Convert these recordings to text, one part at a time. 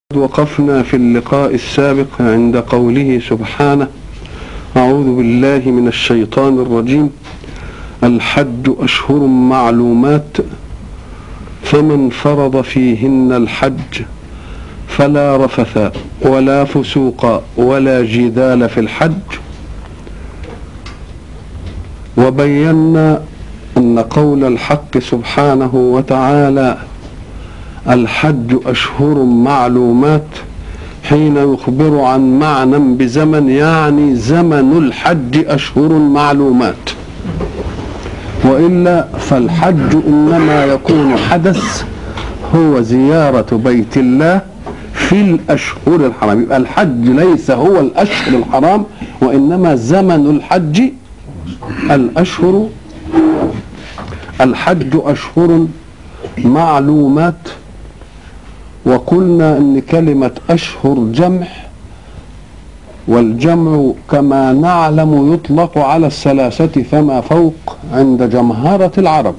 وقفنا في اللقاء السابق عند قوله سبحانه أعوذ بالله من الشيطان الرجيم الحج أشهر معلومات فمن فرض فيهن الحج فلا رفث ولا فسوق ولا جدال في الحج وبينا أن قول الحق سبحانه وتعالى الحج أشهر معلومات حين يخبر عن معنى بزمن يعني زمن الحج أشهر معلومات وإلا فالحج إنما يكون حدث هو زيارة بيت الله في الأشهر الحرام يبقى الحج ليس هو الأشهر الحرام وإنما زمن الحج الأشهر الحج أشهر معلومات وقلنا ان كلمة اشهر جمع والجمع كما نعلم يطلق على الثلاثة فما فوق عند جمهرة العرب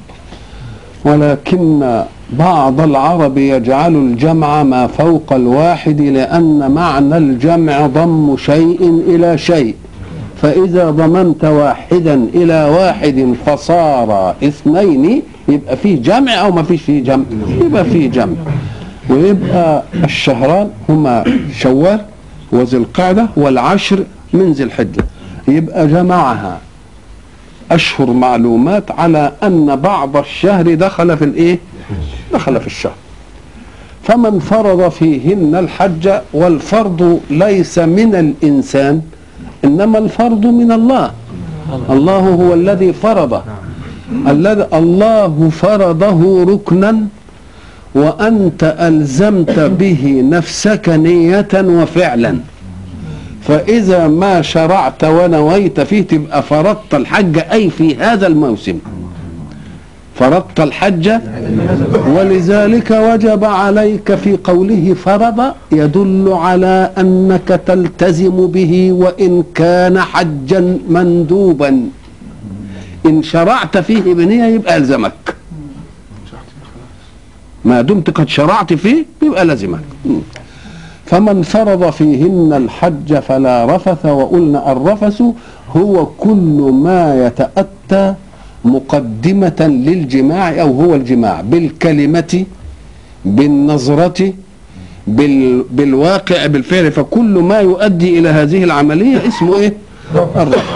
ولكن بعض العرب يجعل الجمع ما فوق الواحد لأن معنى الجمع ضم شيء إلى شيء فإذا ضممت واحدا إلى واحد فصار اثنين يبقى فيه جمع أو ما فيش فيه جمع يبقى فيه جمع ويبقى الشهران هما شوال وذي القعدة والعشر من ذي الحجة يبقى جمعها أشهر معلومات على أن بعض الشهر دخل في الإيه؟ دخل في الشهر فمن فرض فيهن الحج والفرض ليس من الإنسان إنما الفرض من الله الله هو الذي فرض الذي الله فرضه ركنا وأنت ألزمت به نفسك نية وفعلا فإذا ما شرعت ونويت فيه تبقى فرضت الحج أي في هذا الموسم فرضت الحج ولذلك وجب عليك في قوله فرض يدل على أنك تلتزم به وإن كان حجا مندوبا إن شرعت فيه بنية يبقى ألزمك ما دمت قد شرعت فيه يبقى لازمك فمن فرض فيهن الحج فلا رفث وقلنا الرفث هو كل ما يتأتى مقدمة للجماع أو هو الجماع بالكلمة بالنظرة بال بالواقع بالفعل فكل ما يؤدي إلى هذه العملية اسمه إيه؟ الرفث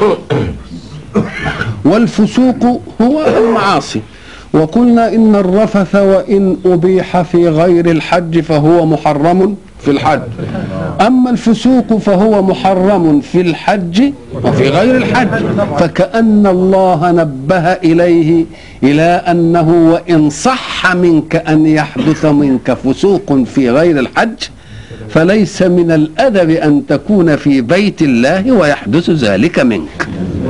والفسوق هو المعاصي وقلنا إن الرفث وإن أبيح في غير الحج فهو محرم في الحج أما الفسوق فهو محرم في الحج وفي غير الحج فكأن الله نبه إليه إلى أنه وإن صح منك أن يحدث منك فسوق في غير الحج فليس من الأدب أن تكون في بيت الله ويحدث ذلك منك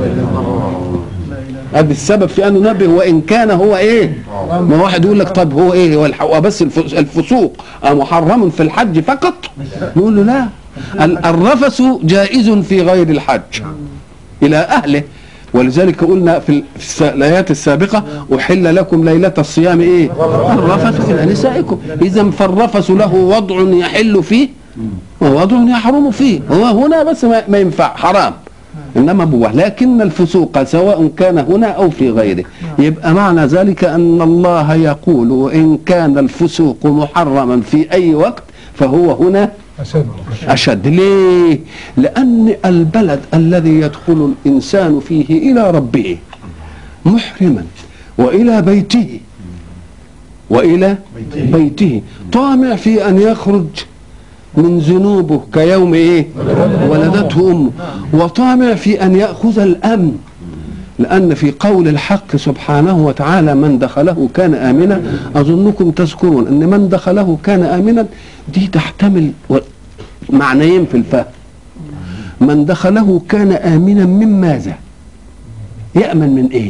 ادي السبب في انه نبه وان كان هو ايه ما واحد يقول لك طب هو ايه هو الح- بس الف- الفسوق محرم في الحج فقط نقول له لا ال- الرفث جائز في غير الحج الى اهله ولذلك قلنا في ال- في الس- الايات السابقه احل لكم ليله الصيام ايه الرفث الى نسائكم اذا فالرفث له وضع يحل فيه ووضع يحرم فيه هو هنا بس ما ما ينفع حرام انما بوه لكن الفسوق سواء كان هنا او في غيره يبقى معنى ذلك ان الله يقول وان كان الفسوق محرما في اي وقت فهو هنا أشد اشد ليه لان البلد الذي يدخل الانسان فيه الى ربه محرما والى بيته والى بيته طامع في ان يخرج من ذنوبه كيوم ايه ولدته امه وطامع في ان ياخذ الامن لان في قول الحق سبحانه وتعالى من دخله كان امنا اظنكم تذكرون ان من دخله كان امنا دي تحتمل و- معنيين في الفهم من دخله كان امنا من ماذا يامن من ايه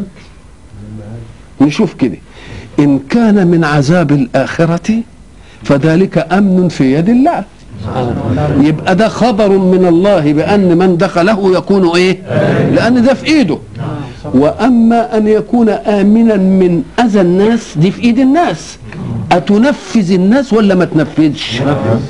نشوف كده ان كان من عذاب الاخره فذلك امن في يد الله يبقى ده خبر من الله بان من دخله يكون ايه لان ده في ايده واما ان يكون امنا من اذى الناس دي في ايد الناس اتنفذ الناس ولا ما تنفذش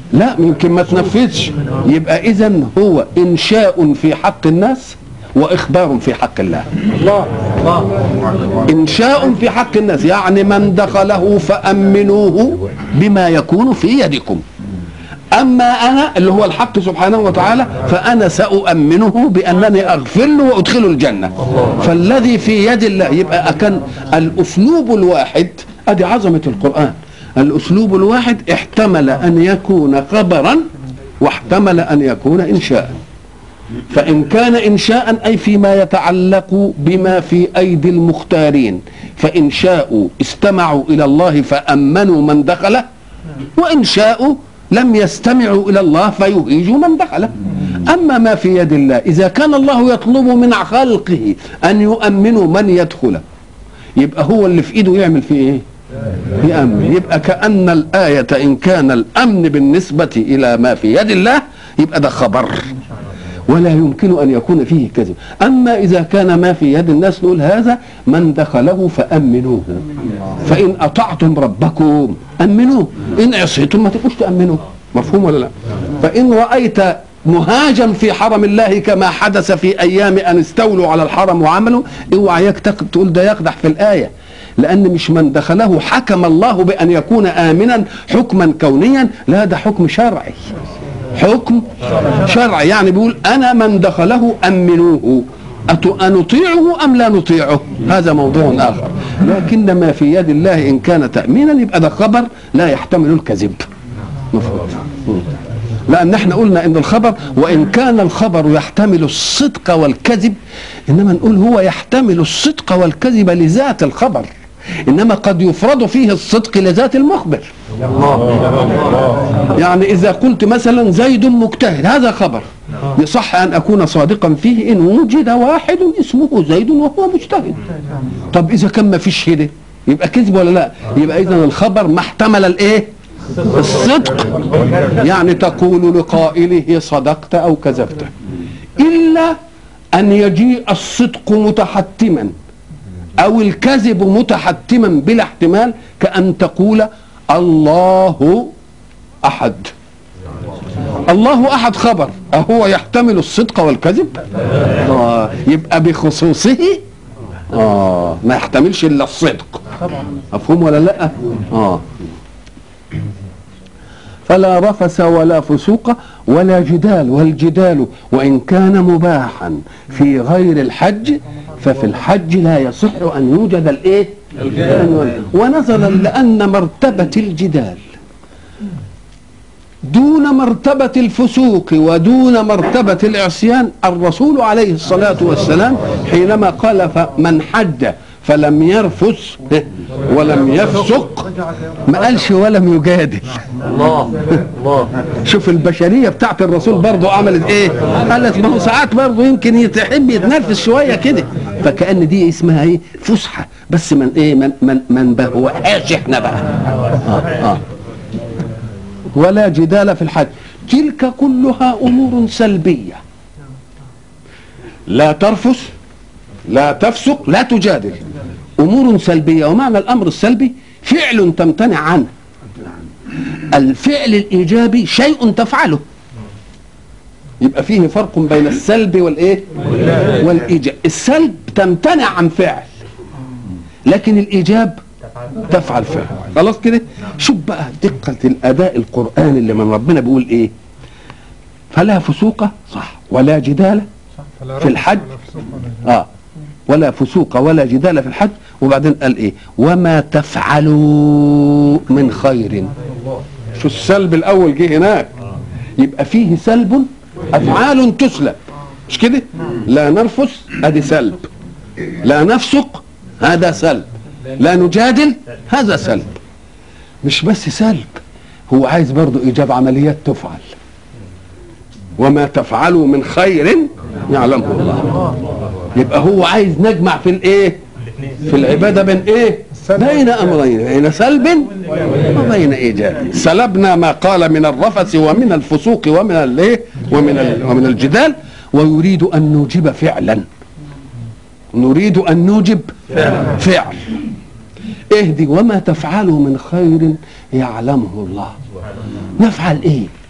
لا يمكن ما تنفذش يبقى اذا هو انشاء في حق الناس واخبار في حق الله الله الله انشاء في حق الناس يعني من دخله فامنوه بما يكون في يدكم اما انا اللي هو الحق سبحانه وتعالى فانا ساؤمنه بانني اغفر له وادخله الجنه فالذي في يد الله يبقى كان الاسلوب الواحد ادي عظمه القران الاسلوب الواحد احتمل ان يكون خبرا واحتمل ان يكون انشاء فإن كان إنشاء أي فيما يتعلق بما في أيدي المختارين فإن شاءوا استمعوا إلى الله فأمنوا من دخله وإن شاءوا لم يستمعوا إلى الله فيهيجوا من دخله أما ما في يد الله إذا كان الله يطلب من خلقه أن يؤمنوا من يدخله يبقى هو اللي في إيده يعمل فيه إيه يأمن يبقى كأن الآية إن كان الأمن بالنسبة إلى ما في يد الله يبقى ده خبر ولا يمكن أن يكون فيه كذب أما إذا كان ما في يد الناس نقول هذا من دخله فأمنوه فإن أطعتم ربكم أمنوه إن عصيتم ما تبقوش تأمنوه مفهوم ولا لا فإن رأيت مهاجا في حرم الله كما حدث في أيام أن استولوا على الحرم وعملوا اوعى يك تق- تقول ده يقدح في الآية لأن مش من دخله حكم الله بأن يكون آمنا حكما كونيا لا ده حكم شرعي حكم شرعي يعني بيقول انا من دخله امنوه أت- أنطيعه أم لا نطيعه هذا موضوع آخر لكن ما في يد الله إن كان تأمينا يبقى ده خبر لا يحتمل الكذب مفهوم لأن احنا قلنا إن الخبر وإن كان الخبر يحتمل الصدق والكذب إنما نقول هو يحتمل الصدق والكذب لذات الخبر إنما قد يفرض فيه الصدق لذات المخبر يعني إذا قلت مثلا زيد مجتهد هذا خبر يصح أن أكون صادقا فيه إن وجد واحد اسمه زيد وهو مجتهد طب إذا كان ما فيش كده يبقى كذب ولا لا يبقى إذا الخبر ما احتمل الإيه الصدق يعني تقول لقائله صدقت أو كذبت إلا أن يجيء الصدق متحتما أو الكذب متحتما بلا احتمال كأن تقول الله أحد الله أحد خبر أهو يحتمل الصدق والكذب آه يبقى بخصوصه آه ما يحتملش إلا الصدق مفهوم ولا لا آه فلا رفس ولا فسوق ولا جدال والجدال وإن كان مباحا في غير الحج ففي الحج لا يصح أن يوجد الإيه ونظرا لأن مرتبة الجدال دون مرتبة الفسوق ودون مرتبة العصيان الرسول عليه الصلاة والسلام حينما قال فمن حج فلم يرفث ولم يفسق ما قالش ولم يجادل الله الله شوف البشرية بتاعت الرسول برضه عملت ايه قالت ما هو ساعات برضه يمكن يتحب يتنرفز شوية كده فكأن دي اسمها ايه فسحة بس من ايه من من من بهوهاش احنا بقى آه آه. ولا جدال في الحج تلك كلها امور سلبية لا ترفث لا تفسق لا تجادل امور سلبية ومعنى الامر السلبي فعل تمتنع عنه الفعل الايجابي شيء تفعله يبقى فيه فرق بين السلب والايه والايجاب السلب تمتنع عن فعل لكن الايجاب تفعل فعل خلاص كده شوف بقى دقة الاداء القرآن اللي من ربنا بيقول ايه فلا فسوق صح ولا جدال في الحج اه ولا فسوق ولا جدال في الحج وبعدين قال ايه وما تفعلوا من خير شو السلب الاول جه هناك يبقى فيه سلب افعال تسلب مش كده لا نرفث ادي سلب لا نفسق هذا سلب لا نجادل هذا سلب مش بس سلب هو عايز برضو ايجاب عمليات تفعل وما تفعلوا من خير يعلمه الله يبقى هو عايز نجمع في الايه في العباده بين ايه بين امرين بين سلب وبين ايجاب سلبنا ما قال من الرفث ومن الفسوق ومن الايه ومن ال- ومن الجدال ويريد ان نوجب فعلا نريد ان نوجب فعل اهدي وما تفعلوا من خير يعلمه الله نفعل ايه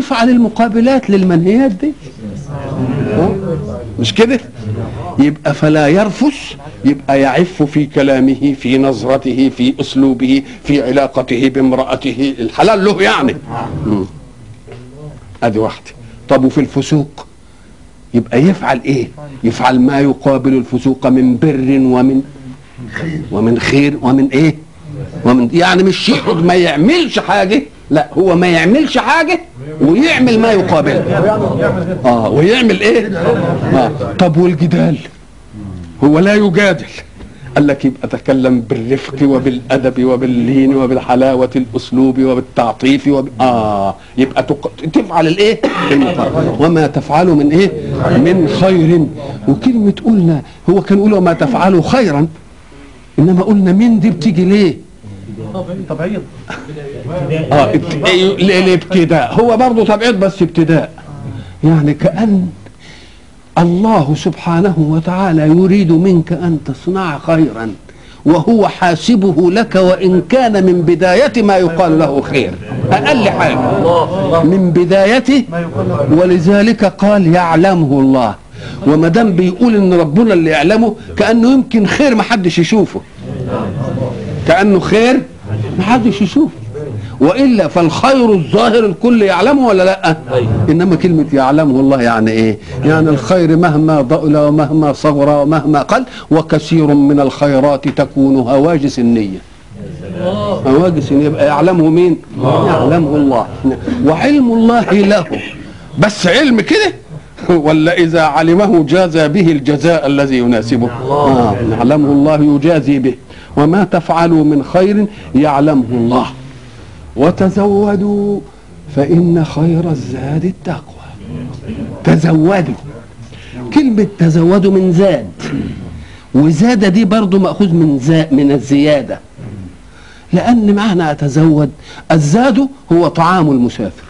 وتفعل المقابلات للمنهيات دي ها؟ مش كده يبقى فلا يرفث يبقى يعف في كلامه في نظرته في اسلوبه في علاقته بامراته الحلال له يعني مم. ادي واحده طب وفي الفسوق يبقى يفعل ايه يفعل ما يقابل الفسوق من بر ومن ومن خير ومن ايه ومن يعني مش يقعد ما يعملش حاجه لا هو ما يعملش حاجه ويعمل ما يقابله اه ويعمل ايه آه. طب والجدال هو لا يجادل قال لك يبقى تكلم بالرفق وبالادب وباللين وبالحلاوه الاسلوب وبالتعطيف وب... اه يبقى تق... تفعل الايه المقابل. وما تفعلوا من ايه من خير وكلمه قلنا هو كان يقول وما تفعلوا خيرا انما قلنا من دي بتيجي ليه تبعيض اه ابت- إيه، ل- الابتداء هو برضه تبعيض بس ابتداء يعني كأن الله سبحانه وتعالى يريد منك أن تصنع خيرا وهو حاسبه لك وإن كان من بداية ما يقال له خير أقل حاجة من بدايته ولذلك قال يعلمه الله وما دام بيقول ان ربنا اللي يعلمه كانه يمكن خير ما حدش يشوفه كانه خير ما حدش يشوفه والا فالخير الظاهر الكل يعلمه ولا لا انما كلمه يعلمه الله يعني ايه يعني الخير مهما ضئل ومهما صغر ومهما قل وكثير من الخيرات تكون هواجس النيه هواجس النية يبقى يعلمه مين يعلمه الله وعلم الله له بس علم كده ولا إذا علمه جازى به الجزاء الذي يناسبه آه يعلمه الله يجازي به وما تفعلوا من خير يعلمه الله وتزودوا فإن خير الزاد التقوى تزودوا كلمة تزودوا من زاد وزاد دي برضو مأخوذ من زا من الزيادة لأن معنى أتزود الزاد هو طعام المسافر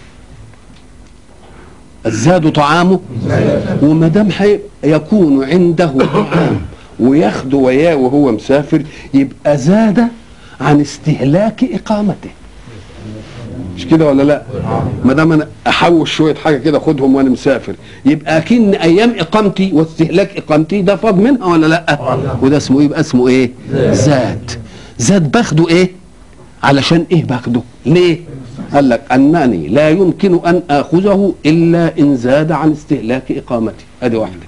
الزاد طعامه وما دام حي- يكون عنده طعام وياخده وياه وهو مسافر يبقى زاد عن استهلاك اقامته مش كده ولا لا ما دام انا احوش شويه حاجه كده خدهم وانا مسافر يبقى اكن ايام اقامتي واستهلاك اقامتي ده فاض منها ولا لا وده اسمه ايه يبقى اسمه ايه زاد زاد باخده ايه علشان ايه باخده ليه قال لك انني لا يمكن ان اخذه الا ان زاد عن استهلاك اقامتي ادي واحده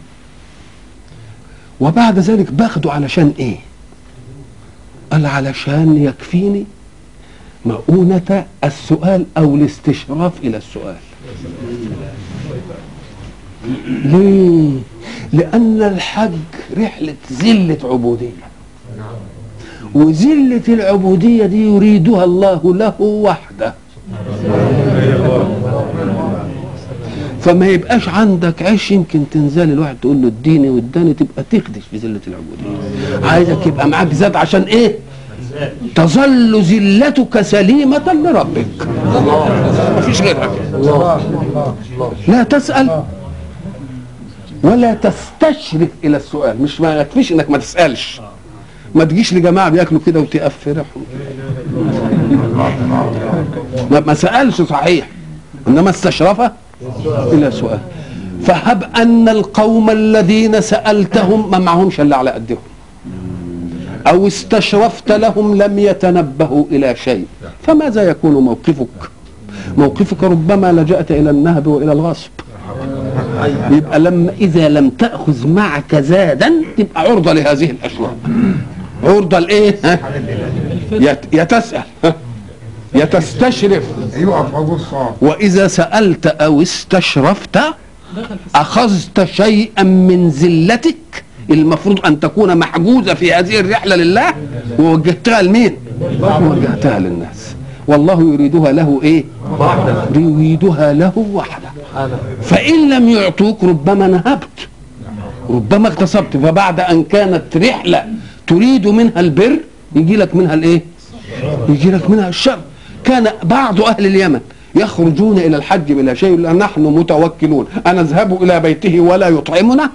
وبعد ذلك باخده علشان ايه قال علشان يكفيني مؤونة السؤال أو الاستشراف إلى السؤال ليه؟ لأن الحج رحلة زلة عبودية وزلة العبودية دي يريدها الله له وحده فما يبقاش عندك عيش يمكن تنزل الواحد تقول له اديني واداني تبقى تخدش في ذلة العبودية عايزك يبقى معاك زاد عشان ايه تظل ذلتك سليمة لربك مفيش غيرها الله الله الله لا تسأل ولا تستشرف إلى السؤال مش ما يكفيش إنك ما تسألش ما تجيش لجماعة بياكلوا كده وتقفرهم ما, ما سألش صحيح إنما استشرف إلى سؤال فهب أن القوم الذين سألتهم ما معهمش إلا على قدهم أو استشرفت لهم لم يتنبهوا إلى شيء فماذا يكون موقفك موقفك ربما لجأت إلى النهب وإلى الغصب يبقى لما إذا لم تأخذ معك زادا تبقى عرضة لهذه الأشياء عرضة لإيه ها؟ يت- يتسأل ها؟ يتستشرف يقف ابو الصعب وإذا سألت أو استشرفت أخذت شيئا من زلتك المفروض أن تكون محجوزة في هذه الرحلة لله ووجهتها لمين؟ وجهتها للناس والله يريدها له إيه؟ يريدها له وحده فإن لم يعطوك ربما نهبت ربما اغتصبت فبعد أن كانت رحلة تريد منها البر يجي لك منها الإيه؟ يجي لك منها الشر كان بعض أهل اليمن يخرجون إلى الحج بلا شيء لأن نحن متوكلون أنا أذهب إلى بيته ولا يطعمنا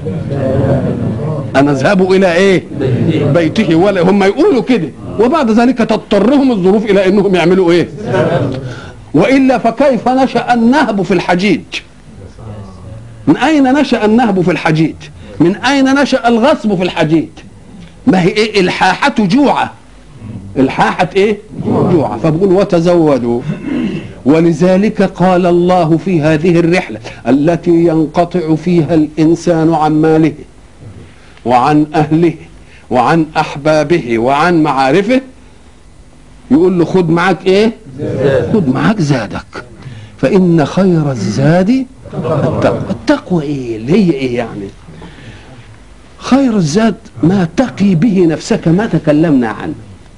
أنا أذهب إلى إيه بيته ولا هم يقولوا كده وبعد ذلك تضطرهم الظروف إلى أنهم يعملوا إيه والا فكيف نشا النهب في الحجيج من اين نشا النهب في الحجيج من اين نشا الغصب في الحجيج ما هي ايه الحاحه جوعه الحاحه ايه جوعه فبقول وتزودوا ولذلك قال الله في هذه الرحله التي ينقطع فيها الانسان عن ماله وعن اهله وعن احبابه وعن معارفه يقول له خد معاك ايه خد معاك زادك فان خير الزاد التقوى التقوى ايه اللي هي ايه يعني خير الزاد ما تقي به نفسك ما تكلمنا عنه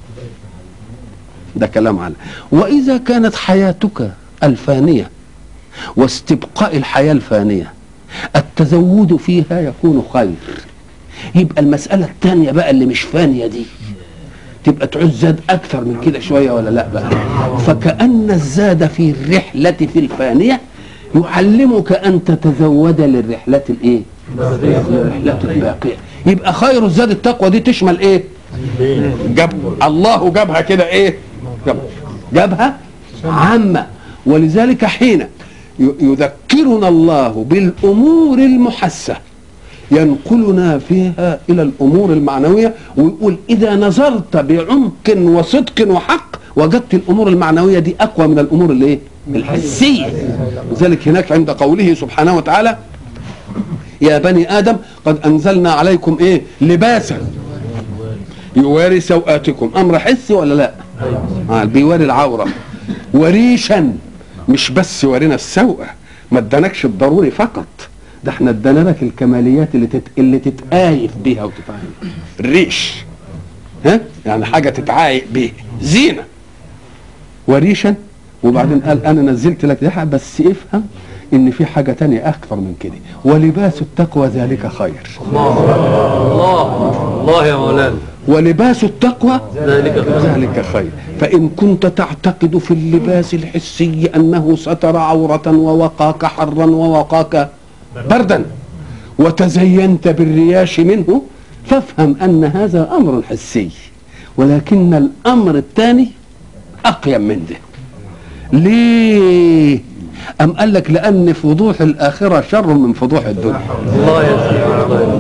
ده كلام عنه واذا كانت حياتك الفانيه واستبقاء الحياه الفانيه التزود فيها يكون خير يبقى المساله الثانيه بقى اللي مش فانيه دي تبقى تعوز زاد اكثر من كده شويه ولا لا بقى فكأن الزاد في الرحله في الفانيه يعلمك ان تتزود للرحله الايه للرحله الباقيه يبقى خير الزاد التقوى دي تشمل ايه جاب الله جابها كده ايه جاب جابها عامه ولذلك حين ي- يذكرنا الله بالامور المحسه ينقلنا فيها الى الامور المعنويه ويقول اذا نظرت بعمق وصدق وحق وجدت الامور المعنويه دي اقوى من الامور الايه الحسيه لذلك هناك عند قوله سبحانه وتعالى يا بني ادم قد انزلنا عليكم ايه لباسا يواري سوآتكم امر حسي ولا لا آه بيواري العوره وريشا مش بس ورينا السوء ما ادانكش الضروري فقط ده احنا ادانا لك الكماليات اللي تت... اللي تتآيف بيها وتتعايف الريش ها يعني حاجه تتعايق بيها زينه وريشا وبعدين قال انا نزلت لك ده بس افهم ان في حاجه تانية اكثر من كده ولباس التقوى ذلك خير الله الله يا مولانا ولباس التقوى ذلك خير. ذلك خير فإن كنت تعتقد في اللباس الحسي أنه ستر عورة ووقاك حرا ووقاك بردا وتزينت بالرياش منه فافهم أن هذا أمر حسي ولكن الأمر الثاني أقيم من ده ليه أم قال لك لأن فضوح الآخرة شر من فضوح الدنيا الله يا سيدي الله يا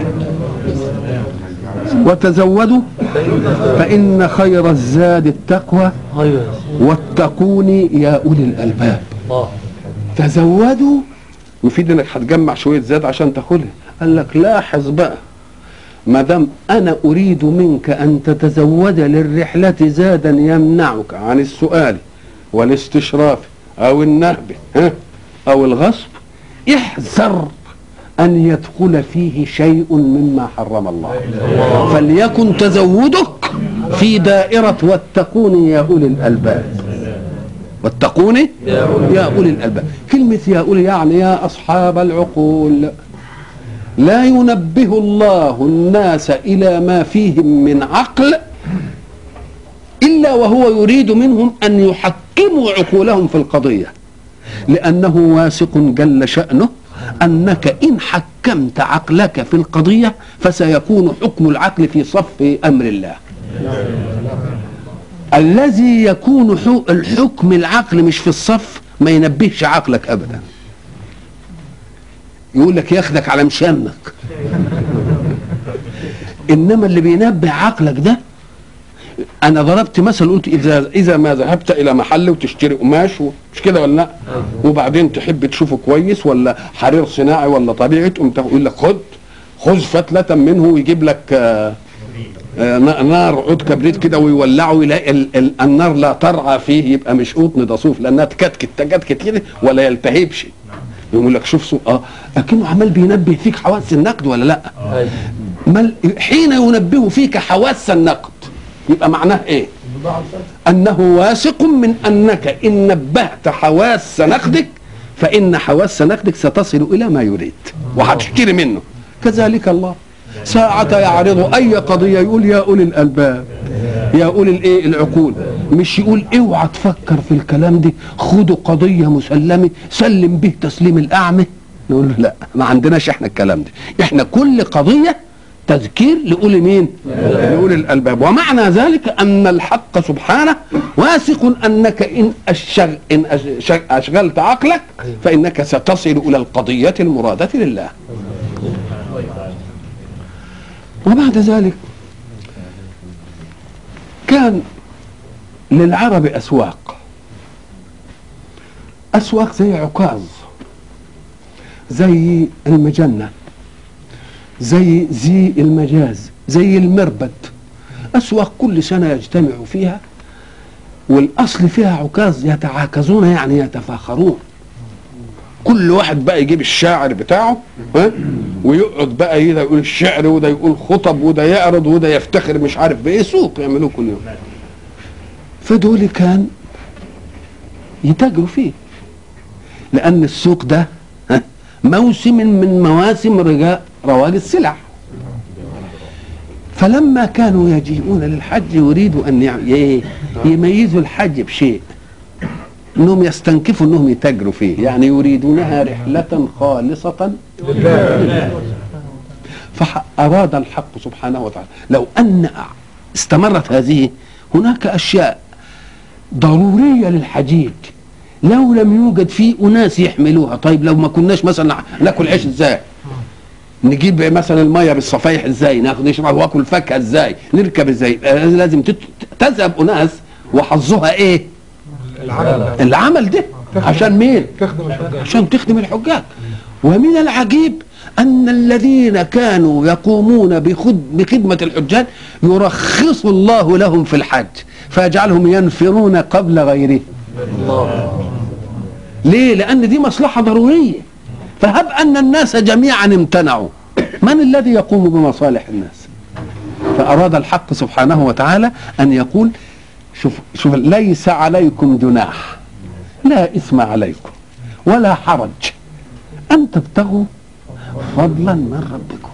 وتزودوا فإن خير الزاد التقوى سيدي. ايوه يا سيدي. واتقوني يا أولي الألباب الله تزودوا يفيد انك هتجمع شويه زاد عشان تاخدها قال لك لاحظ بقى ما دام انا اريد منك ان تتزود للرحله زادا يمنعك عن السؤال والاستشراف او النهب ها او الغصب احذر ان يدخل فيه شيء مما حرم الله فليكن تزودك في دائره واتقوني يا اولي الالباب واتقوني يا أولي يا أولي الألباب كلمة يا أولي يعني يا أصحاب العقول لا ينبه الله الناس إلى ما فيهم من عقل إلا وهو يريد منهم أن يحكموا عقولهم في القضية لأنه واثق جل شأنه أنك إن حكمت عقلك في القضية فسيكون حكم العقل في صف أمر الله الذي يكون حو- الحكم العقل مش في الصف ما ينبهش عقلك ابدا يقول لك ياخدك على مشانك انما اللي بينبه عقلك ده انا ضربت مثل قلت اذا اذا ما ذهبت الى محل وتشتري قماش و- مش كده ولا لا وبعدين تحب تشوفه كويس ولا حرير صناعي ولا طبيعي تقوم تاخد- يقول لك خد خذ فتله منه ويجيب لك آه آه، ن- نار عود كبريت كده ويولعه يلاقي ال- ال- النار لا ترعى فيه يبقى مش قطن ده صوف لانها تكتكت تكتكت كده ولا يلتهبش يقول لك شوف صوف اه لكنه عمال بينبه فيك حواس النقد ولا لا أيوة. مل حين ينبه فيك حواس النقد يبقى معناه ايه انه واثق من انك ان نبهت حواس نقدك فان حواس نقدك ستصل الى ما يريد وهتشتري منه كذلك الله ساعة يعرض أي قضية يقول يا أولي الألباب يا أولي الإيه العقول مش يقول اوعى تفكر في الكلام ده خدوا قضية مسلمة سلم به تسليم الأعمى نقول له لا ما عندناش احنا الكلام ده احنا كل قضية تذكير لأولي مين لأولي الألباب ومعنى ذلك أن الحق سبحانه واثق أنك إن, أشغ إن أشغ أشغلت عقلك فإنك ستصل إلى القضية المرادة لله وبعد ذلك كان للعرب أسواق أسواق زي عكاظ زي المجنة زي زي المجاز زي المربد أسواق كل سنة يجتمعوا فيها والأصل فيها عكاظ يتعاكزون يعني يتفاخرون كل واحد بقى يجيب الشاعر بتاعه ها ويقعد بقى ده يقول الشعر وده يقول خطب وده يعرض وده يفتخر مش عارف بايه سوق يعملوه كل يوم فدول كان يتاجروا فيه لان السوق ده ها، موسم من مواسم رجاء رواج السلع فلما كانوا يجيئون للحج يريدوا ان يع- ي- يميزوا الحج بشيء انهم يستنكفوا انهم يتاجروا فيه يعني يريدونها رحله خالصه فأراد الحق سبحانه وتعالى لو أن استمرت هذه هناك أشياء ضرورية للحجيج لو لم يوجد فيه أناس يحملوها طيب لو ما كناش مثلا ناكل عيش ازاي نجيب مثلا الميه بالصفايح ازاي ناخد نشرب واكل فاكهه ازاي نركب ازاي يبقى لازم تت- تذهب اناس وحظها ايه العمل العمل ده عشان مين تخدم الحجاج عشان تخدم الحجاج ومن العجيب أن الذين كانوا يقومون بخد بخدمة الحجاج يرخص الله لهم في الحج فيجعلهم ينفرون قبل غيره ليه؟ لأن دي مصلحة ضرورية فهب أن الناس جميعا امتنعوا من الذي يقوم بمصالح الناس فأراد الحق سبحانه وتعالى أن يقول شوف شوف ليس عليكم جناح لا إثم عليكم ولا حرج أن تبتغوا فضلا من ربكم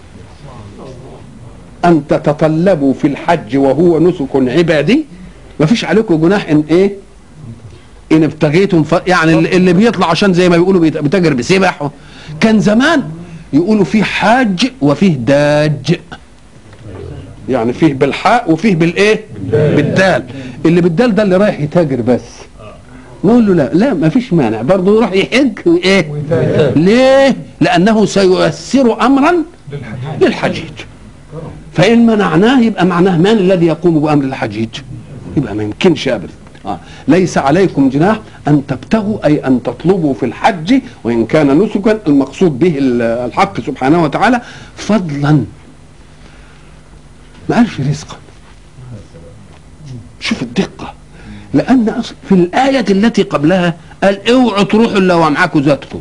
أن تتطلبوا في الحج وهو نسك عبادي ما فيش عليكم جناح إن إيه إن ابتغيتم ف... يعني اللي اللي بيطلع عشان زي ما بيقولوا بيت- بيتاجر بسبح كان زمان يقولوا فيه حاج وفيه داج يعني فيه بالحاء وفيه بالايه بالدال اللي بالدال ده اللي رايح يتاجر بس نقول له لا لا ما فيش مانع برضه يروح يحج وايه ويتاجر. ليه لانه سييسر امرا للحجاج للحجيج فان منعناه يبقى معناه من الذي يقوم بامر الحجيج يبقى ما يمكنش ابدا آه. ليس عليكم جناح ان تبتغوا اي ان تطلبوا في الحج وان كان نسكا المقصود به ال- الحق سبحانه وتعالى فضلا ما قالش رزقا شوف الدقه لان أصل في الايه التي قبلها قال اوعوا تروحوا الا ومعاكم ذاتكم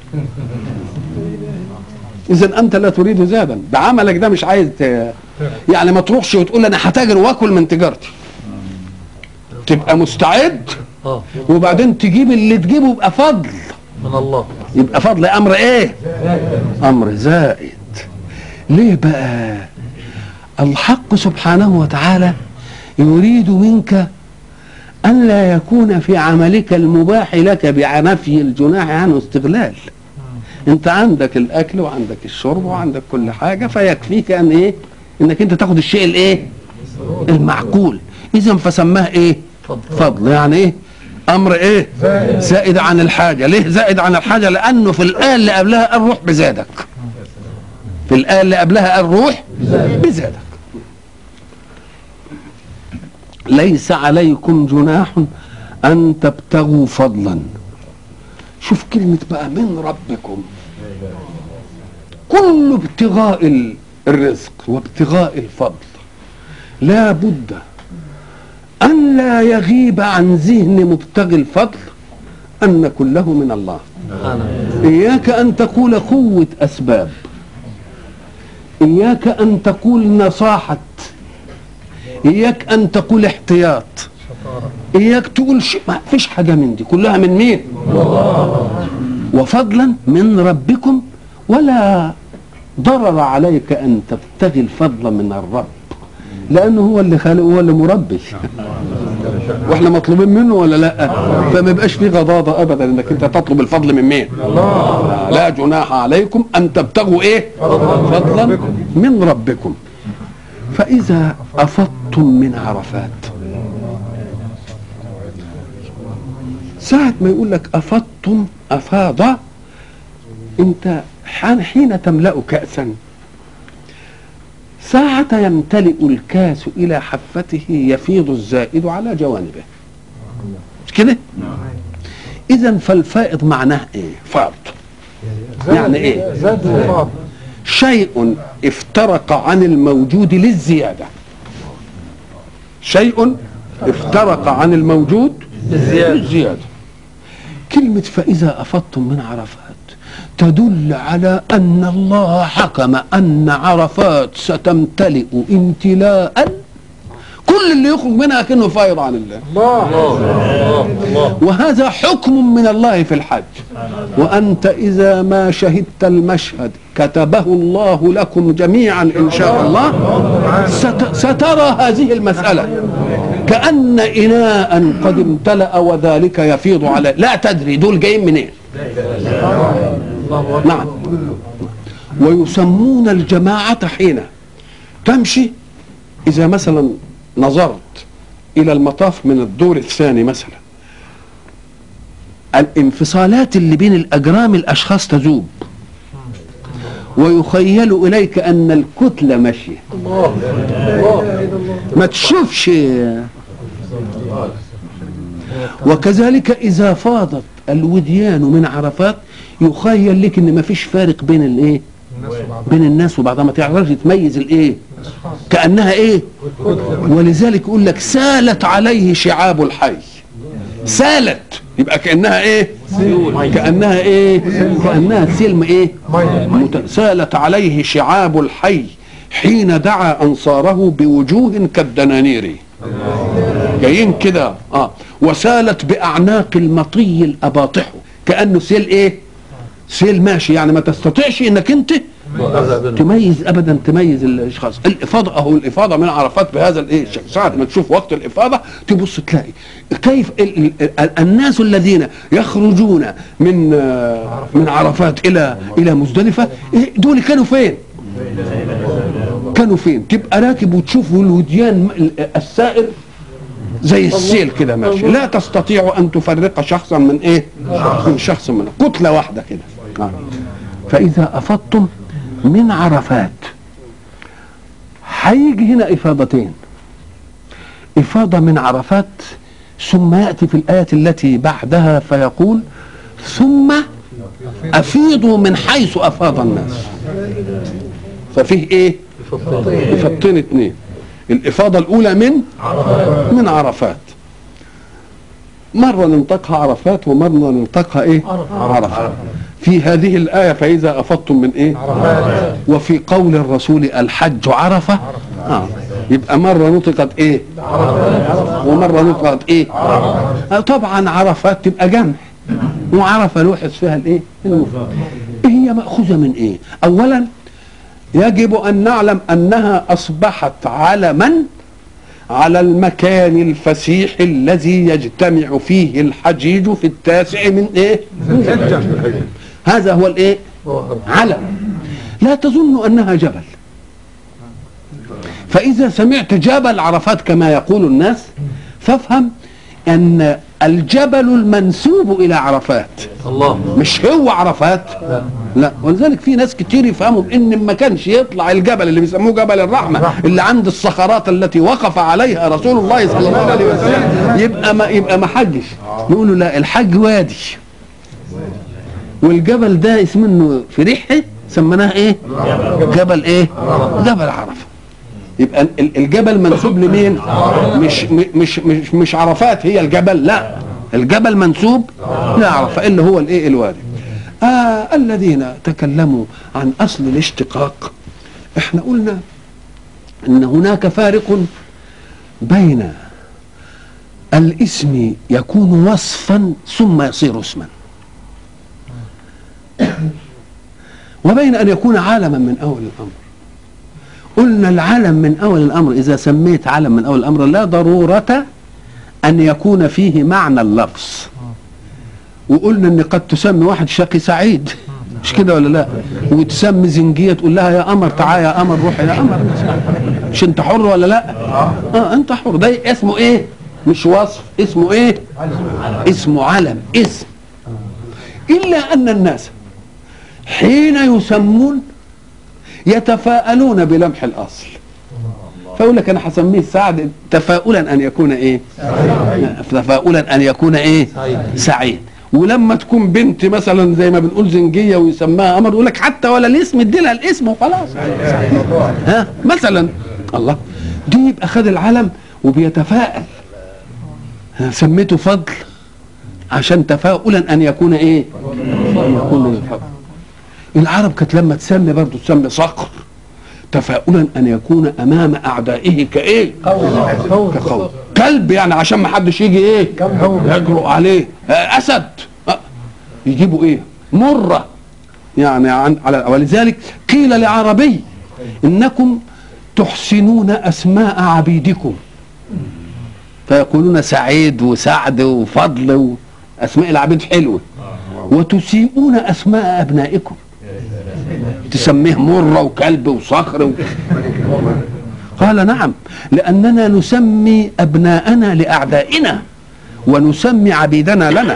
اذا انت لا تريد زادا ده عملك ده مش عايز ت- يعني ما تروحش وتقول انا هتاجر واكل من تجارتي تبقى مستعد اه وبعدين تجيب اللي تجيبه يبقى فضل من الله يبقى فضل امر ايه امر زائد ليه بقى الحق سبحانه وتعالى يريد منك ان لا يكون في عملك المباح لك بنفي الجناح عنه استغلال انت عندك الاكل وعندك الشرب وعندك كل حاجه فيكفيك ان ايه انك انت تاخد الشيء الايه المعقول اذا فسماه ايه فضل. فضل يعني ايه امر ايه زائد. زائد عن الحاجه ليه زائد عن الحاجه لانه في الايه اللي قبلها قال روح بزادك في الايه اللي قبلها قال روح بزادك ليس عليكم جناح ان تبتغوا فضلا شوف كلمه بقى من ربكم كل ابتغاء ال- الرزق وابتغاء الفضل لا بد أن لا يغيب عن ذهن مبتغي الفضل أن كله من الله سبحانه إياك أن تقول قوة أسباب إياك أن تقول نصاحة إياك أن تقول احتياط شطارة إياك تقول شيء ما فيش حاجة من دي كلها من مين وفضلا من ربكم ولا ضرر عليك أن تبتغي الفضل من الرب لأنه هو اللي خالق هو اللي مربي واحنا مطلوبين منه ولا لا فما يبقاش في غضاضه ابدا انك انت تطلب الفضل من مين لا جناح عليكم ان تبتغوا ايه فضلا من ربكم فاذا افضتم من عرفات ساعة ما يقول لك أفضتم أفاض أنت حين حين تملأ كأسا ساعة يمتلئ الكاس إلى حفته يفيض الزائد على جوانبه مش كده؟ إذا فالفائض معناه إيه؟ فاض يعني إيه؟ زاد وفاض شيء افترق عن الموجود للزيادة شيء افترق عن الموجود بالزيادة. للزيادة كلمة فإذا أفضتم من عرفات تدل على أن الله حكم أن عرفات ستمتلئ امتلاء كل اللي يخرج منها كأنه فايض عن الله الله الله الله وهذا حكم من الله في الحج وأنت إذا ما شهدت المشهد كتبه الله لكم جميعا إن شاء الله ست سترى هذه المسألة كأن إناء قد امتلأ وذلك يفيض عليه لا تدري دول جايين منين نعم ويسمون الجماعة حين تمشي إذا مثلا نظرت إلى المطاف من الدور الثاني مثلا الانفصالات اللي بين الأجرام الأشخاص تذوب ويخيل إليك أن الكتلة ماشية ما تشوفش وكذلك إذا فاضت الوديان من عرفات يخيل لك ان ما فيش فارق بين الايه الناس وبعضها بين الناس وبعضها ما تعرفش تميز الايه كانها ايه ولذلك يقول لك سالت عليه شعاب الحي سالت يبقى كانها ايه كانها ايه كانها سلم ايه مت- سالت عليه شعاب الحي حين دعا انصاره بوجوه كالدنانير جايين كده اه وسالت باعناق المطي الاباطح كانه سيل ايه سيل ماشي يعني ما تستطيعش انك انت تميز ابدا تميز الاشخاص الافاضه اهو الافاضه من عرفات بهذا الايه الشكل. ساعه ما تشوف وقت الافاضه تبص تلاقي كيف ال ال ال الناس الذين يخرجون من آه، من عرفات الى الى مزدلفه إيه دول كانوا فين؟ كانوا فين؟ تبقى راكب وتشوف الوديان م- السائر زي السيل كده ماشي لا تستطيع ان تفرق شخصا من ايه؟ من شخص من كتله واحده كده آه. فاذا افضتم من عرفات هيجي هنا افاضتين افاضه من عرفات ثم ياتي في الايه التي بعدها فيقول ثم افيضوا من حيث افاض الناس ففيه ايه افاضتين اتنين الافاضه الاولى من من عرفات مرة ننطقها عرفات ومرة ننطقها ايه عرفات في هذه الآية فإذا أفضتم من ايه عرفات وفي قول الرسول الحج عرفة آه. يبقى مرة نطقت ايه ومرة نطقت ايه آه طبعا عرفات تبقى جمع وعرفة لوحظ فيها الايه المفرد إيه هي مأخوذة من ايه اولا يجب ان نعلم انها اصبحت علما على المكان الفسيح الذي يجتمع فيه الحجيج في التاسع من ايه من ذي الحجة. هذا هو الايه علم لا تظن انها جبل فاذا سمعت جبل عرفات كما يقول الناس فافهم ان الجبل المنسوب الى عرفات الله مش هو عرفات لا ولذلك في ناس كتير يفهموا ان ما كانش يطلع الجبل اللي بيسموه جبل الرحمه اللي عند الصخرات التي وقف عليها رسول الله صلى الله عليه وسلم يبقى ما يبقى ما حجش نقول له لا الحج وادي والجبل ده اسمه انه في ريحه سميناه ايه جبل ايه جبل عرفه يبقى ال- الجبل منسوب لمين مش مش مش مش عرفات هي الجبل لا الجبل منسوب لعرفه اللي هو الايه الوادي آه الذين تكلموا عن اصل الاشتقاق احنا قلنا ان هناك فارق بين الاسم يكون وصفا ثم يصير اسما وبين ان يكون عالما من اول الامر قلنا العلم من اول الامر اذا سميت علم من اول الامر لا ضروره ان يكون فيه معنى اللفظ وقلنا ان قد تسمي واحد شقي سعيد مش كده ولا لا وتسمي زنجيه تقول لها يا قمر تعالى يا قمر روح يا قمر مش انت حر ولا لا اه انت حر ده اسمه ايه مش وصف اسمه ايه اسمه علم اسم الا ان الناس حين يسمون يتفاءلون بلمح الاصل فيقول لك انا هسميه سعد تفاؤلا ان يكون ايه تفاؤلا ان يكون ايه سعيد ولما تكون بنت مثلا زي ما بنقول زنجيه ويسماها قمر يقول لك حتى ولا الاسم ادي لها الاسم وخلاص ها مثلا الله دي يبقى خد العلم وبيتفائل ها، سميته فضل عشان تفاؤلا ان يكون ايه ان يكون فضل العرب كانت لما تسمي برضه تسمي صقر تفاؤلا ان يكون امام اعدائه كايه كقول كلب يعني عشان ما حدش يجي ايه يجرؤ عليه آه، اسد آه، يجيبوا ايه مره يعني عن على ولذلك قيل لعربي انكم تحسنون اسماء عبيدكم فيقولون سعيد وسعد وفضل واسماء العبيد حلوه وتسيئون اسماء ابنائكم تسميه مرة وكلب وصخر و... قال نعم لأننا نسمي أبناءنا لأعدائنا ونسمي عبيدنا لنا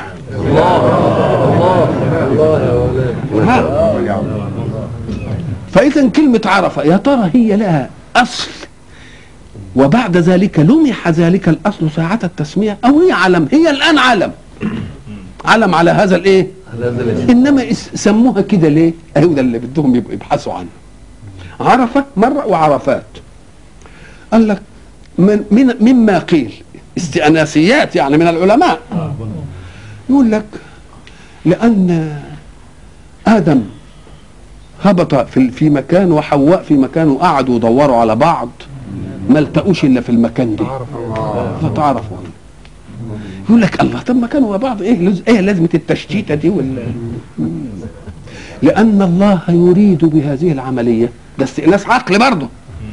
فإذا كلمة عرفة يا ترى هي لها أصل وبعد ذلك لمح ذلك الأصل ساعة التسمية أو هي علم هي الآن علم علم على هذا الإيه انما اس- سموها كده ليه اهو ده اللي بدهم يبقوا يبحثوا عنه عرفه مره وعرفات قال لك من, من مما قيل استئناسيات يعني من العلماء يقول لك لان ادم هبط في في مكان وحواء في مكان وقعدوا يدوروا على بعض ما التقوش الا في المكان ده فتعرفوا يقول لك الله طب ما كانوا مع بعض ايه لز... ايه لازمه التشتيته دي ولا لان الله يريد بهذه العمليه ده استئناس عقل برضه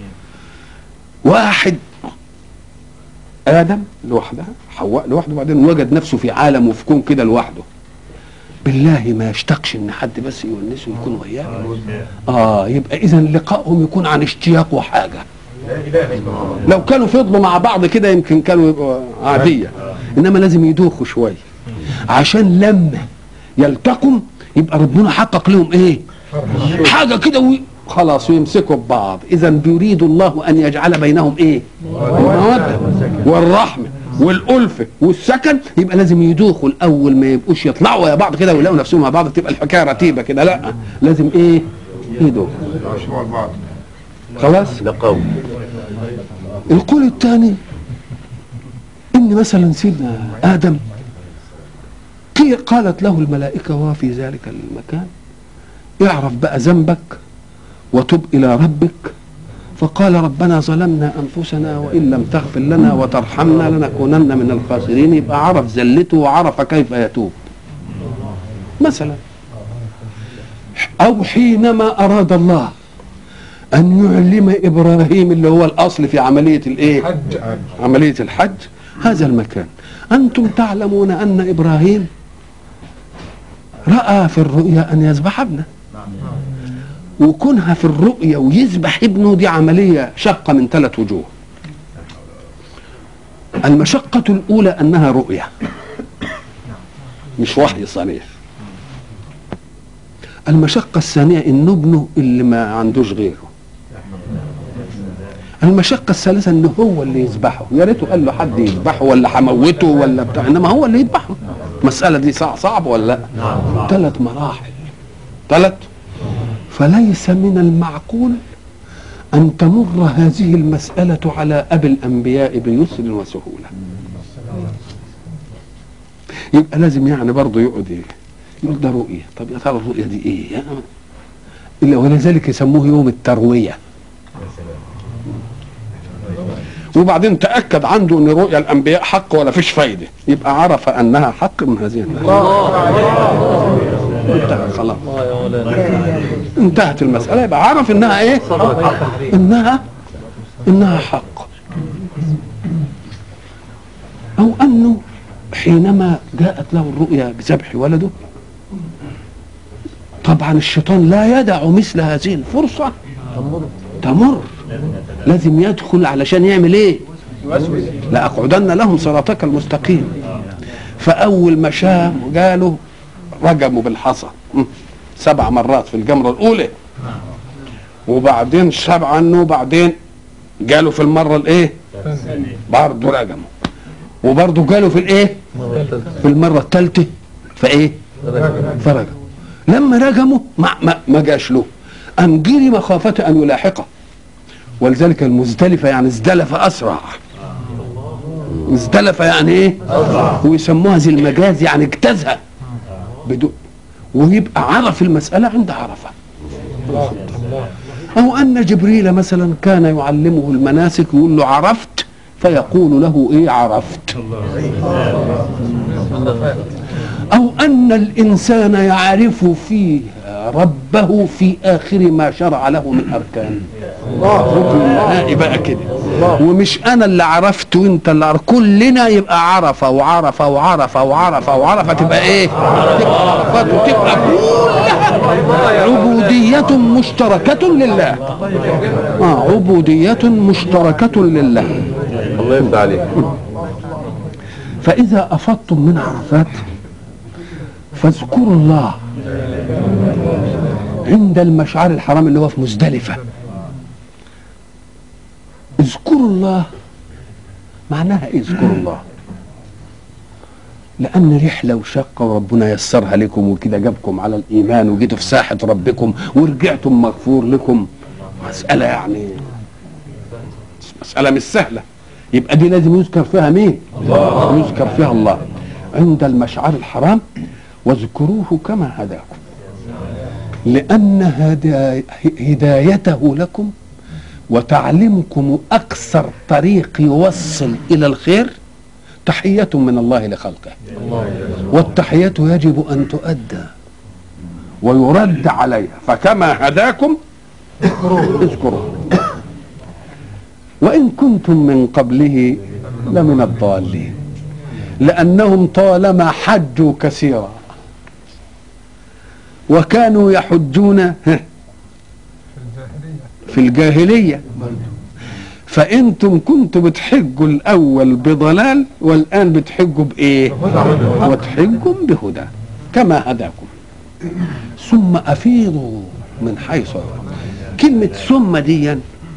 واحد ادم لوحدها حواء لوحده وبعدين وجد نفسه في عالم وفي كون كده لوحده بالله ما يشتاقش ان حد بس يونسه يكون وياه اه يبقى اذا لقائهم يكون عن اشتياق وحاجه لو كانوا فضلوا مع بعض كده يمكن كانوا يبقوا عاديه انما لازم يدوخوا شويه عشان لما يلتقوا يبقى ربنا حقق لهم ايه حاجه كده وي... خلاص ويمسكوا ببعض اذا بيريد الله ان يجعل بينهم ايه الموده والرحمه والألفة والسكن يبقى لازم يدوخوا الأول ما يبقوش يطلعوا يا بعض كده ويلاقوا نفسهم مع بعض تبقى الحكاية رتيبة كده لا لازم إيه يدوخوا خلاص لقوا القول الثاني ان مثلا سيدنا ادم قي- قالت له الملائكه وهو في ذلك المكان اعرف بقى ذنبك وتب الى ربك فقال ربنا ظلمنا انفسنا وان لم تغفر لنا وترحمنا لنكونن من الخاسرين يبقى عرف زلته وعرف كيف يتوب مثلا او حينما اراد الله ان يعلم ابراهيم اللي هو الاصل في عمليه الايه حج عمليه الحج هذا المكان انتم تعلمون ان ابراهيم راى في الرؤيا ان يذبح ابنه وكونها في الرؤيا ويذبح ابنه دي عمليه شقه من ثلاث وجوه المشقه الاولى انها رؤيه مش وحي صريح المشقه الثانيه ان ابنه اللي ما عندوش غيره المشقة الثالثة ان هو اللي يذبحه يا ريته قال له حد يذبحه ولا هموته ولا بتاع انما هو اللي يذبحه المسألة دي صعب صعب ولا لا ثلاث مراحل ثلاث فليس من المعقول أن تمر هذه المسألة على أبي الأنبياء بيسر وسهولة يبقى لازم يعني برضه يقعد ايه يقول ده رؤية طب يا ترى الرؤية دي ايه يعني إلا ولذلك يسموه يوم التروية وبعدين تأكد عنده ان رؤيا الأنبياء حق ولا فيش فايدة يبقى عرف أنها حق من هذه الناحية انتهى خلاص الله يا مولانا انتهت المسألة يبقى عرف انها ايه انها انها حق أو أنه حينما جاءت له الرؤيا بذبح ولده طبعا الشيطان لا يدع مثل هذه الفرصة تمر لازم يدخل علشان يعمل ايه لأقعدن لهم صراطك المستقيم فأول ما شام قالوا رجموا بالحصى م. سبع مرات في الجمرة الأولى وبعدين شاب عنه وبعدين قالوا في المرة الإيه برضه رجموا وبرضه قالوا في الإيه في المرة الثالثة فإيه فرجموا لما رجموا ما, ما, ما جاش له أم جري مخافة أن يلاحقه ولذلك المزدلفة يعني ازدلف أسرع ازدلف يعني ايه ويسموها زي المجاز يعني اجتازها بدون ويبقى عرف المسألة عند عرفة أو أن جبريل مثلا كان يعلمه المناسك يقول له عرفت فيقول له إيه عرفت أو أن الإنسان يعرف فيه ربه في آخر ما شرع له من أركان ركن النهائي بقى كده ومش أنا اللي عرفت وأنت اللي عرفت كلنا يبقى عرفة وعرفة وعرفة وعرفة وعرفة تبقى إيه؟ تبقى عرفات وتبقى كلها عبودية مشتركة لله آه عبودية مشتركة لله الله يفتح عليك فإذا أفضتم من عرفات فاذكروا الله عند المشعر الحرام اللي هو في مزدلفة اذكروا الله معناها ايه اذكروا الله لأن رحلة وشقة وربنا يسرها لكم وكده جابكم على الإيمان وجيتوا في ساحة ربكم ورجعتم مغفور لكم مسألة يعني مسألة مش سهلة يبقى دي لازم يذكر فيها مين؟ الله يذكر فيها الله عند المشعر الحرام واذكروه كما هداكم لأن هدا- هدايته لكم وتعليمكم أكثر طريق يوصل إلى الخير تحية من الله لخلقه والتحية يجب أن تؤدى ويرد عليها فكما هداكم اذكروه وإن كنتم من قبله لمن الضالين لأنهم طالما حجوا كثيرا وكانوا يحجون ها، في الجاهلية في الجاهلية فأنتم كنتوا بتحجوا الأول بضلال والآن بتحجوا بإيه وتحجوا بهدى كما هداكم ثم أفيضوا من حيث كلمة ثم دي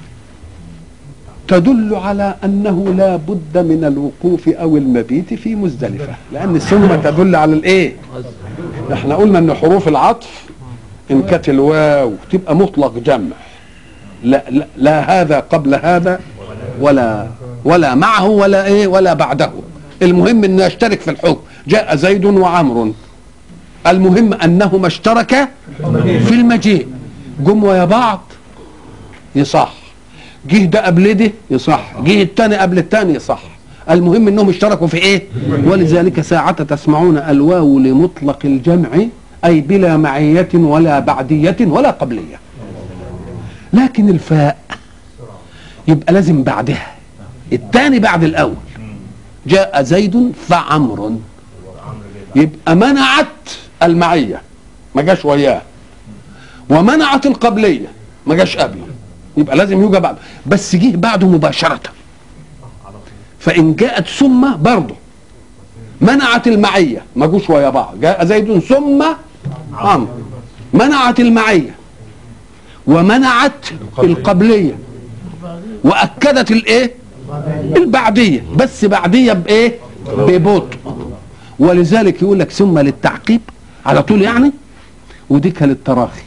تدل على أنه لا بد من الوقوف أو المبيت في مزدلفة لأن ثم تدل على الإيه احنا قلنا أن حروف العطف إن كانت الواو تبقى مطلق جمع لا, لا, لا هذا قبل هذا ولا ولا معه ولا ايه ولا بعده المهم انه يشترك في الحكم جاء زيد وعمر المهم انهما اشتركا في المجيء جم ويا بعض يصح جه ده قبل ده يصح جه التاني قبل التاني يصح المهم انهم اشتركوا في ايه ولذلك ساعة تسمعون الواو لمطلق الجمع اي بلا معية ولا بعدية ولا قبلية لكن الفاء يبقى لازم بعدها الثاني بعد الاول جاء زيد فعمر يبقى منعت المعيه ما جاش وياه ومنعت القبليه ما جاش قبله يبقى لازم يوجد بعده بس جه بعده مباشره فان جاءت ثم برضه منعت المعيه ما جوش ويا بعض جاء زيد ثم عمرو منعت المعيه ومنعت القبليه واكدت الايه البعديه بس بعديه بايه ببطء ولذلك يقول لك ثم للتعقيب على طول يعني وديك للتراخي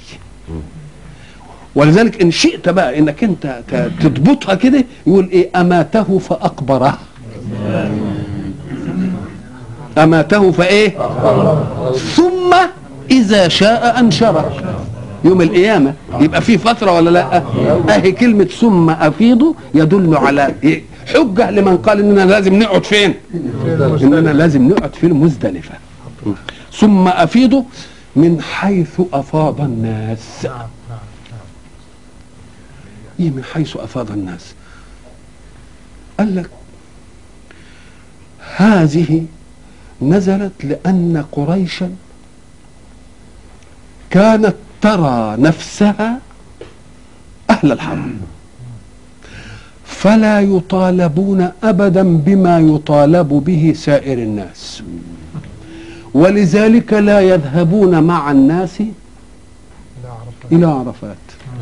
ولذلك ان شئت بقى انك انت ت- تضبطها كده يقول ايه اماته فاقبره اماته فايه ثم اذا شاء انشره يوم القيامة يبقى في فترة ولا لا اهي كلمة ثم افيضوا يدل على إيه؟ حجة لمن قال اننا لازم نقعد فين اننا لازم نقعد في المزدلفة ثم افيضوا من حيث افاض الناس ايه من حيث افاض الناس قال لك هذه نزلت لأن قريشا كانت ترى نفسها أهل الحرم فلا يطالبون أبدا بما يطالب به سائر الناس ولذلك لا يذهبون مع الناس لا عرفت إلى عرفات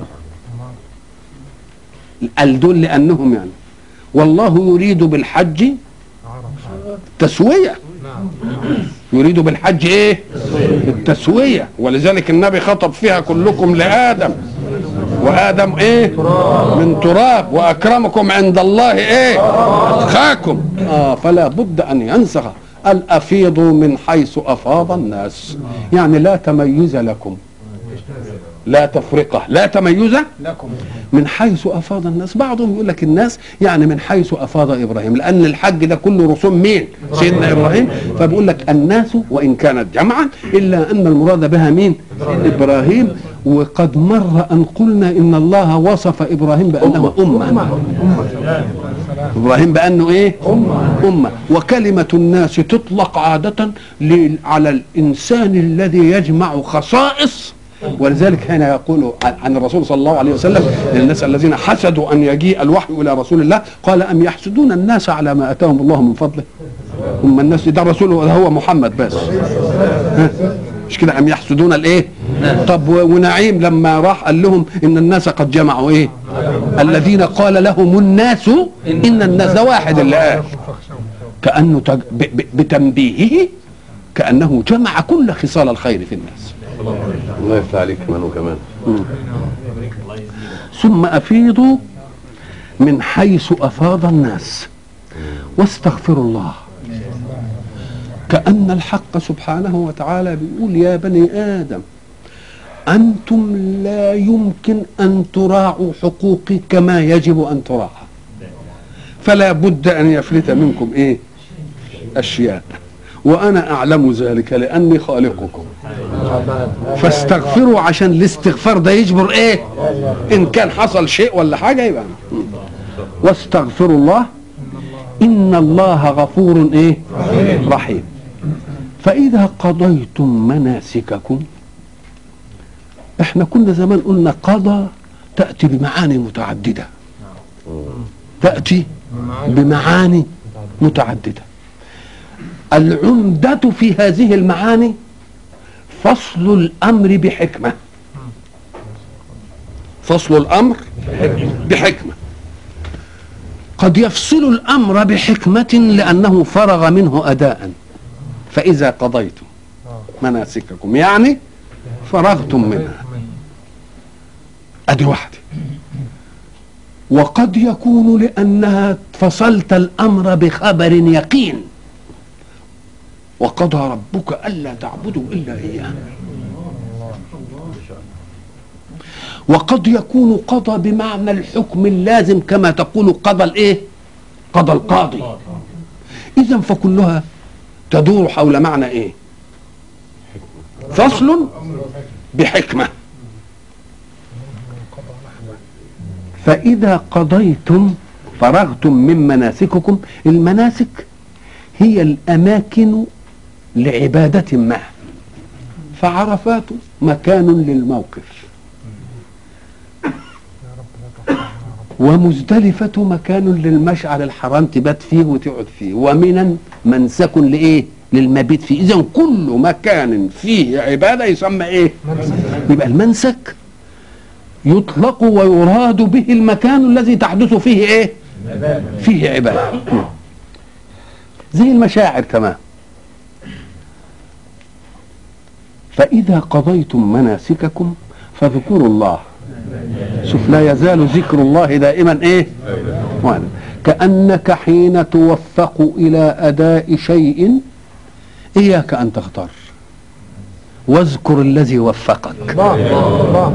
قال دول لأنهم يعني والله يريد بالحج عرف تسوية نعم يريد بالحج ايه التسوية ولذلك النبي خطب فيها كلكم لآدم وآدم ايه من تراب وأكرمكم عند الله ايه أتقاكم آه فلا بد أن ينسخ قال أفيضوا من حيث أفاض الناس يعني لا تميز لكم لا تفرقة لا تميز لكم من حيث افاض الناس بعضهم يقول لك الناس يعني من حيث افاض ابراهيم لان الحج ده كله رسوم مين سيدنا ابراهيم فبيقول لك الناس وان كانت جمعا الا ان المراد بها مين ابراهيم وقد مر ان قلنا ان الله وصف ابراهيم بانه امه ابراهيم بانه ايه امه امه وكلمه الناس تطلق عاده ل- على الانسان الذي يجمع خصائص ولذلك هنا يقول عن- عن الرسول صلى الله عليه وسلم للناس الذين حسدوا ان يجيء الوحي الى رسول الله قال ام يحسدون الناس على ما اتاهم الله من فضله هم الناس ده الرسول ده هو محمد بس ها؟ مش كده ام يحسدون الايه طب و- ونعيم لما راح قال لهم ان الناس قد جمعوا ايه الذين قال لهم الناس ان الناس ده واحد اللي قال كانه تج... ب... ب... بتنبيهه كانه جمع كل خصال الخير في الناس الله يفتح عليك منه كمان ثم افيضوا من حيث افاض الناس واستغفروا الله كأن الحق سبحانه وتعالى بيقول يا بني آدم أنتم لا يمكن أن تراعوا حقوقي كما يجب أن تراعى فلا بد أن يفلت منكم إيه أشياء وأنا أعلم ذلك لأني خالقكم فاستغفروا عشان الاستغفار ده يجبر إيه إن كان حصل شيء ولا حاجة يبقى واستغفروا الله إن الله غفور إيه رحيم فإذا قضيتم مناسككم احنا كنا زمان قلنا قضى تأتي بمعاني متعددة تأتي بمعاني متعددة العمدة في هذه المعاني فصل الأمر بحكمة فصل الأمر بحكمة قد يفصل الأمر بحكمة لأنه فرغ منه أداء فإذا قضيتم مناسككم يعني فرغتم منها ادي واحده وقد يكون لانها فصلت الامر بخبر يقين وقضى ربك الا تعبدوا الا اياه وقد يكون قضى بمعنى الحكم اللازم كما تقول قضى الايه قضى القاضي اذا فكلها تدور حول معنى ايه فصل بحكمه فإذا قضيتم فرغتم من مناسككم المناسك هي الأماكن لعبادة ما فعرفات مكان للموقف ومزدلفة مكان للمشعر الحرام تبات فيه وتقعد فيه ومنا منسك لإيه للمبيت فيه إذا كل مكان فيه عبادة يسمى إيه يبقى المنسك يطلق ويراد به المكان الذي تحدث فيه ايه فيه عباده زي المشاعر تمام فاذا قضيتم مناسككم فاذكروا الله شوف لا يزال ذكر الله دائما ايه وانا كانك حين توفق الى اداء شيء اياك ان تغتر واذكر الذي وفقك الله الله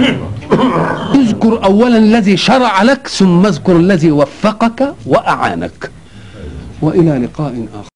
اذكر اولا الذي شرع لك ثم اذكر الذي وفقك واعانك والى لقاء اخر